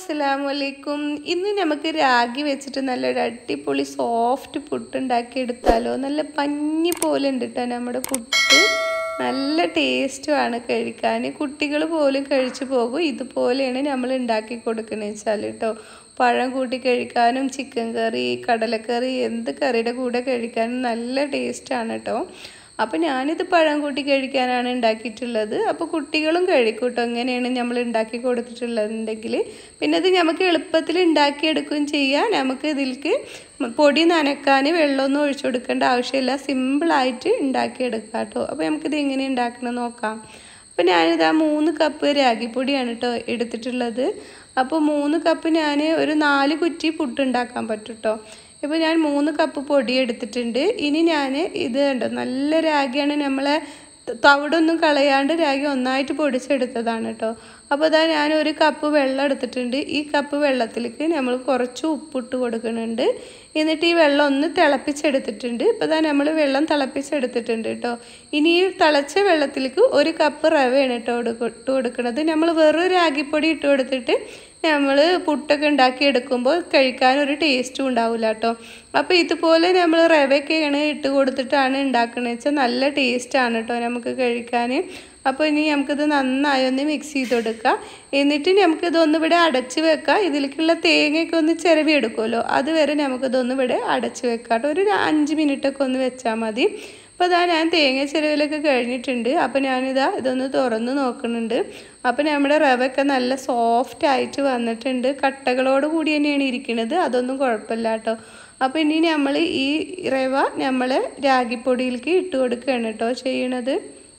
അസ്സലാമു അലൈക്കും ഇന്ന് നമുക്ക് രാഗി വെച്ചിട്ട് നല്ലൊരു അടിപൊളി സോഫ്റ്റ് പുട്ട് ഉണ്ടാക്കി എടുത്താലോ നല്ല പഞ്ഞി പോലെ ഉണ്ട് കേട്ടോ നമ്മുടെ പുട്ട് നല്ല ടേസ്റ്റുമാണ് കഴിക്കാൻ കുട്ടികൾ പോലും കഴിച്ചു പോകും ഇതുപോലെയാണ് നമ്മൾ ഉണ്ടാക്കി കൊടുക്കുന്നത് വെച്ചാൽ കേട്ടോ പഴം കൂട്ടി കഴിക്കാനും ചിക്കൻ കറി കടലക്കറി എന്ത് കറിയുടെ കൂടെ കഴിക്കാനും നല്ല ടേസ്റ്റാണ് കേട്ടോ അപ്പോൾ ഞാനിത് പഴം കൂട്ടി കഴിക്കാനാണ് ഉണ്ടാക്കിയിട്ടുള്ളത് അപ്പോൾ കുട്ടികളും കഴിക്കും കേട്ടോ ഇങ്ങനെയാണ് നമ്മൾ ഉണ്ടാക്കി കൊടുത്തിട്ടുള്ളതെങ്കിൽ പിന്നെ ഇത് നമുക്ക് എളുപ്പത്തിൽ ഉണ്ടാക്കിയെടുക്കുകയും ചെയ്യാം നമുക്ക് ഇതിലേക്ക് പൊടി നനക്കാൻ വെള്ളമൊന്നും ഒഴിച്ചു കൊടുക്കേണ്ട ആവശ്യമില്ല സിമ്പിളായിട്ട് ഉണ്ടാക്കിയെടുക്കാം കേട്ടോ അപ്പോൾ നമുക്കിത് എങ്ങനെ ഉണ്ടാക്കണം നോക്കാം അപ്പോൾ ഞാനിത് ആ മൂന്ന് കപ്പ് രാഗിപ്പൊടിയാണ് കേട്ടോ എടുത്തിട്ടുള്ളത് അപ്പോൾ മൂന്ന് കപ്പ് ഞാൻ ഒരു നാല് കുറ്റി പുട്ടുണ്ടാക്കാൻ പറ്റും കേട്ടോ ഇപ്പോൾ ഞാൻ മൂന്ന് കപ്പ് പൊടി എടുത്തിട്ടുണ്ട് ഇനി ഞാൻ ഇത് കണ്ടോ നല്ല രാഗിയാണ് നമ്മളെ തവിടൊന്നും കളയാണ്ട് രാഗി ഒന്നായിട്ട് പൊടിച്ചെടുത്തതാണ് കേട്ടോ അപ്പോൾ അതാ ഞാൻ ഒരു കപ്പ് വെള്ളം എടുത്തിട്ടുണ്ട് ഈ കപ്പ് വെള്ളത്തിലേക്ക് നമ്മൾ കുറച്ച് ഉപ്പിട്ട് കൊടുക്കുന്നുണ്ട് എന്നിട്ട് ഈ വെള്ളം ഒന്ന് തിളപ്പിച്ചെടുത്തിട്ടുണ്ട് ഇപ്പോൾ ഇതാ നമ്മൾ വെള്ളം തിളപ്പിച്ചെടുത്തിട്ടുണ്ട് കേട്ടോ ഇനി ഈ തിളച്ച വെള്ളത്തിലേക്ക് ഒരു കപ്പ് റവയാണ് കേട്ടോ ഇട്ട് കൊടുക്കുന്നത് നമ്മൾ വെറും രാഗിപ്പൊടി ഇട്ട് കൊടുത്തിട്ട് നമ്മൾ പുട്ടൊക്കെ ഉണ്ടാക്കി എടുക്കുമ്പോൾ കഴിക്കാൻ ഒരു ടേസ്റ്റും ഉണ്ടാവില്ല കേട്ടോ അപ്പോൾ ഇതുപോലെ നമ്മൾ റവയൊക്കെയാണ് ഇട്ട് കൊടുത്തിട്ടാണ് ഉണ്ടാക്കുന്നത് വെച്ചാൽ നല്ല ടേസ്റ്റാണ് കേട്ടോ നമുക്ക് കഴിക്കാൻ അപ്പോൾ ഇനി നമുക്കിത് നന്നായി ഒന്ന് മിക്സ് ചെയ്ത് കൊടുക്കാം എന്നിട്ട് നമുക്കിതൊന്ന് ഇവിടെ അടച്ച് വെക്കാം ഇതിലേക്കുള്ള തേങ്ങയൊക്കെ ഒന്ന് ചിരവി എടുക്കുമല്ലോ അതുവരെ നമുക്കിതൊന്ന് ഇവിടെ അടച്ച് വെക്കാം കേട്ടോ ഒരു അഞ്ച് മിനിറ്റൊക്കെ ഒന്ന് വെച്ചാൽ മതി അപ്പോൾ അതാ ഞാൻ തേങ്ങ ചിരവിലൊക്കെ കഴിഞ്ഞിട്ടുണ്ട് അപ്പോൾ ഞാനിതാ ഇതൊന്ന് തുറന്ന് നോക്കുന്നുണ്ട് അപ്പോൾ നമ്മുടെ റവയൊക്കെ നല്ല സോഫ്റ്റ് ആയിട്ട് വന്നിട്ടുണ്ട് കട്ടകളോട് കൂടി തന്നെയാണ് ഇരിക്കുന്നത് അതൊന്നും കുഴപ്പമില്ല കേട്ടോ അപ്പോൾ ഇനി നമ്മൾ ഈ റവ നമ്മൾ രാഗിപ്പൊടിയിലേക്ക് ഇട്ട് കൊടുക്കുകയാണ് കേട്ടോ ചെയ്യണത്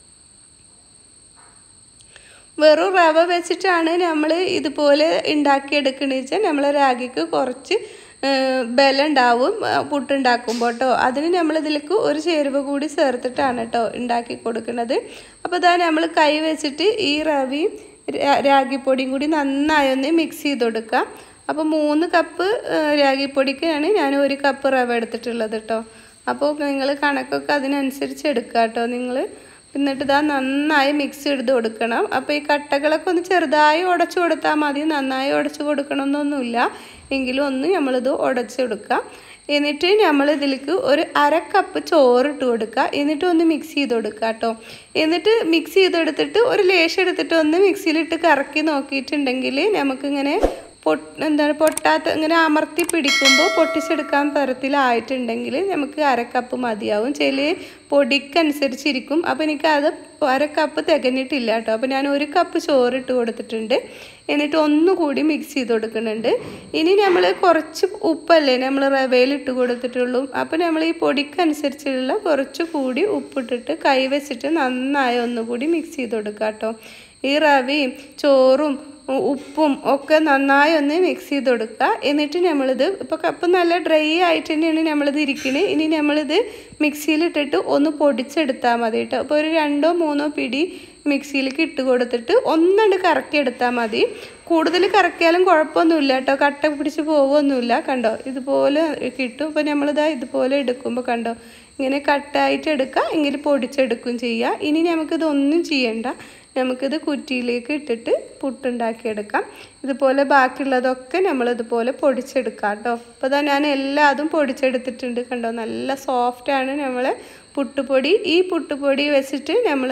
വെറും റവ വെച്ചിട്ടാണ് നമ്മൾ ഇതുപോലെ ഉണ്ടാക്കിയെടുക്കണമെന്ന് വെച്ചാൽ നമ്മൾ രാഗിക്ക് കുറച്ച് ബലം ഉണ്ടാവും പുട്ടുണ്ടാക്കുമ്പോൾ കേട്ടോ അതിന് നമ്മൾ ഇതിലേക്ക് ഒരു ചേരുവ കൂടി ചേർത്തിട്ടാണ് കേട്ടോ ഉണ്ടാക്കി കൊടുക്കുന്നത് അപ്പോൾ ഇതാ നമ്മൾ കൈ വെച്ചിട്ട് ഈ റവിയും രാഗിപ്പൊടിയും കൂടി നന്നായി ഒന്ന് മിക്സ് ചെയ്ത് കൊടുക്കാം അപ്പോൾ മൂന്ന് കപ്പ് രാഗിപ്പൊടിക്കാണ് ഞാൻ ഒരു കപ്പ് റവ എടുത്തിട്ടുള്ളത് കേട്ടോ അപ്പോൾ നിങ്ങൾ കണക്കൊക്കെ അതിനനുസരിച്ച് എടുക്കുക കേട്ടോ നിങ്ങൾ എന്നിട്ട് ഇതാ നന്നായി മിക്സ് ചെയ്ത് കൊടുക്കണം അപ്പോൾ ഈ കട്ടകളൊക്കെ ഒന്ന് ചെറുതായി ഉടച്ചു കൊടുത്താൽ മതി നന്നായി ഉടച്ചു കൊടുക്കണമെന്നൊന്നുമില്ല എങ്കിലും ഒന്ന് നമ്മളിത് ഉടച്ചു കൊടുക്കുക എന്നിട്ട് നമ്മൾ ഇതിലേക്ക് ഒരു അര കപ്പ് ചോറ് ഇട്ട് കൊടുക്കുക എന്നിട്ട് ഒന്ന് മിക്സ് ചെയ്ത് കൊടുക്കുക കേട്ടോ എന്നിട്ട് മിക്സ് ചെയ്തെടുത്തിട്ട് ഒരു ലേശം എടുത്തിട്ട് ഒന്ന് മിക്സിയിലിട്ട് കറക്കി നോക്കിയിട്ടുണ്ടെങ്കിൽ നമുക്കിങ്ങനെ പൊട്ട് എന്താണ് പൊട്ടാത്ത ഇങ്ങനെ അമർത്തി പിടിക്കുമ്പോൾ പൊട്ടിച്ചെടുക്കാൻ തരത്തിലായിട്ടുണ്ടെങ്കിൽ നമുക്ക് അരക്കപ്പ് മതിയാവും ചില പൊടിക്കനുസരിച്ചിരിക്കും അപ്പോൾ എനിക്കത് അരക്കപ്പ് തികഞ്ഞിട്ടില്ല കേട്ടോ അപ്പോൾ ഞാൻ ഒരു കപ്പ് ചോറിട്ട് കൊടുത്തിട്ടുണ്ട് എന്നിട്ട് ഒന്നുകൂടി മിക്സ് ചെയ്ത് കൊടുക്കുന്നുണ്ട് ഇനി നമ്മൾ കുറച്ച് ഉപ്പല്ലേ നമ്മൾ റവയിൽ ഇട്ട് കൊടുത്തിട്ടുള്ളൂ അപ്പോൾ നമ്മൾ ഈ പൊടിക്കനുസരിച്ചുള്ള കുറച്ച് കൂടി ഉപ്പിട്ടിട്ട് കൈ വെച്ചിട്ട് നന്നായി ഒന്നുകൂടി മിക്സ് ചെയ്ത് കൊടുക്കുക കേട്ടോ ഈ റവയും ചോറും ഉപ്പും ഒക്കെ നന്നായി ഒന്ന് മിക്സ് ചെയ്ത് കൊടുക്കുക എന്നിട്ട് നമ്മളിത് ഇപ്പോൾ കപ്പ് നല്ല ഡ്രൈ ആയിട്ട് തന്നെയാണ് നമ്മളിത് ഇരിക്കുന്നത് ഇനി നമ്മളിത് മിക്സിയിലിട്ടിട്ട് ഒന്ന് പൊടിച്ചെടുത്താൽ മതി കേട്ടോ അപ്പോൾ ഒരു രണ്ടോ മൂന്നോ പിടി മിക്സിയിലേക്ക് ഇട്ട് കൊടുത്തിട്ട് ഒന്നണ്ട് കറക്കി എടുത്താൽ മതി കൂടുതൽ കറക്കിയാലും കുഴപ്പമൊന്നുമില്ല കേട്ടോ കട്ട പിടിച്ച് പോകുമൊന്നുമില്ല കണ്ടോ ഇതുപോലെ കിട്ടും ഇപ്പോൾ നമ്മളിതാ ഇതുപോലെ എടുക്കുമ്പോൾ കണ്ടോ ഇങ്ങനെ കട്ടായിട്ട് എടുക്കുക എങ്കിൽ പൊടിച്ചെടുക്കുകയും ചെയ്യുക ഇനി നമുക്കിതൊന്നും ചെയ്യണ്ട നമുക്കിത് കുറ്റിയിലേക്ക് ഇട്ടിട്ട് പുട്ടുണ്ടാക്കിയെടുക്കാം ഇതുപോലെ ബാക്കിയുള്ളതൊക്കെ നമ്മളിതുപോലെ പൊടിച്ചെടുക്കാം കേട്ടോ അപ്പോൾ ഇതാ ഞാൻ എല്ലാതും പൊടിച്ചെടുത്തിട്ടുണ്ട് കണ്ടോ നല്ല സോഫ്റ്റാണ് നമ്മൾ പുട്ടുപൊടി ഈ പുട്ടുപൊടി വെച്ചിട്ട് നമ്മൾ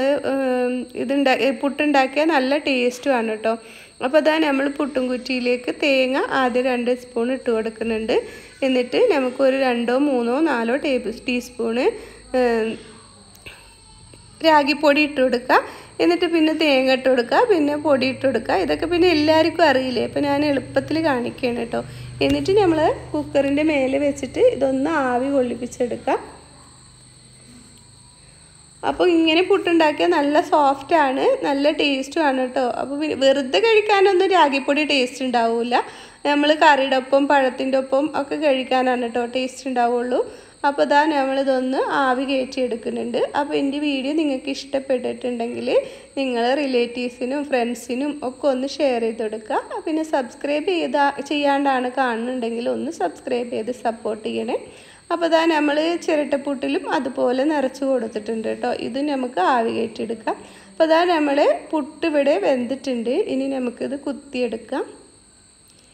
ഇതുണ്ടാ പുട്ടുണ്ടാക്കിയാൽ നല്ല ടേസ്റ്റുമാണ് കേട്ടോ അപ്പോൾ അതാ നമ്മൾ പുട്ടും കുറ്റിയിലേക്ക് തേങ്ങ ആദ്യം രണ്ട് സ്പൂൺ ഇട്ട് കൊടുക്കുന്നുണ്ട് എന്നിട്ട് നമുക്കൊരു രണ്ടോ മൂന്നോ നാലോ ടേബിൾ ടീസ്പൂണ് രാഗിപ്പൊടി ഇട്ട് കൊടുക്കുക എന്നിട്ട് പിന്നെ തേങ്ങ ഇട്ട് കൊടുക്കുക പിന്നെ പൊടി ഇട്ട് കൊടുക്കുക ഇതൊക്കെ പിന്നെ എല്ലാവർക്കും അറിയില്ലേ അപ്പോൾ ഞാൻ എളുപ്പത്തിൽ കാണിക്കുകയാണ് കേട്ടോ എന്നിട്ട് നമ്മൾ കുക്കറിൻ്റെ മേലെ വെച്ചിട്ട് ഇതൊന്ന് ആവി കൊള്ളിപ്പിച്ചെടുക്കുക അപ്പോൾ ഇങ്ങനെ പുട്ടുണ്ടാക്കിയാൽ നല്ല സോഫ്റ്റാണ് നല്ല ടേസ്റ്റുമാണ് കേട്ടോ അപ്പോൾ വെറുതെ കഴിക്കാനൊന്നും രാഗിപ്പൊടി ടേസ്റ്റ് ഉണ്ടാവില്ല നമ്മൾ കറിയുടെ ഒപ്പം പഴത്തിൻ്റെ ഒപ്പം ഒക്കെ കഴിക്കാനാണ് കേട്ടോ ടേസ്റ്റ് ഉണ്ടാവുള്ളൂ അപ്പോൾ ഇതാ നമ്മളിതൊന്ന് ആവി കയറ്റി എടുക്കുന്നുണ്ട് അപ്പോൾ എൻ്റെ വീഡിയോ നിങ്ങൾക്ക് ഇഷ്ടപ്പെട്ടിട്ടുണ്ടെങ്കിൽ നിങ്ങൾ റിലേറ്റീവ്സിനും ഫ്രണ്ട്സിനും ഒക്കെ ഒന്ന് ഷെയർ ചെയ്ത് കൊടുക്കുക പിന്നെ സബ്സ്ക്രൈബ് ചെയ്ത ചെയ്യാണ്ടാണ് കാണുന്നുണ്ടെങ്കിൽ ഒന്ന് സബ്സ്ക്രൈബ് ചെയ്ത് സപ്പോർട്ട് ചെയ്യണേ അപ്പോൾ ഇതാ നമ്മൾ ചിരട്ടപ്പുട്ടിലും അതുപോലെ നിറച്ച് കൊടുത്തിട്ടുണ്ട് കേട്ടോ ഇത് നമുക്ക് ആവി കയറ്റിയെടുക്കാം അപ്പോൾ ഇതാ നമ്മൾ പുട്ട് ഇവിടെ വെന്തിട്ടുണ്ട് ഇനി നമുക്കിത് കുത്തിയെടുക്കാം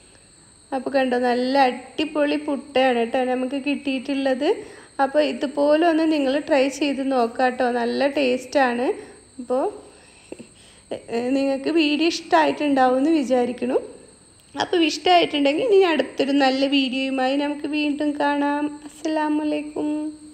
അപ്പോൾ കണ്ടോ നല്ല അടിപൊളി പുട്ടാണ് കേട്ടോ നമുക്ക് കിട്ടിയിട്ടുള്ളത് അപ്പോൾ ഇതുപോലെ ഒന്ന് നിങ്ങൾ ട്രൈ ചെയ്ത് നോക്കാം കേട്ടോ നല്ല ടേസ്റ്റാണ് അപ്പോൾ നിങ്ങൾക്ക് വീഡിയോ ഇഷ്ടമായിട്ടുണ്ടാവും എന്ന് വിചാരിക്കുന്നു അപ്പോൾ ഇഷ്ടമായിട്ടുണ്ടെങ്കിൽ ഇനി അടുത്തൊരു നല്ല വീഡിയോയുമായി നമുക്ക് വീണ്ടും കാണാം അസ്സലാമലൈക്കും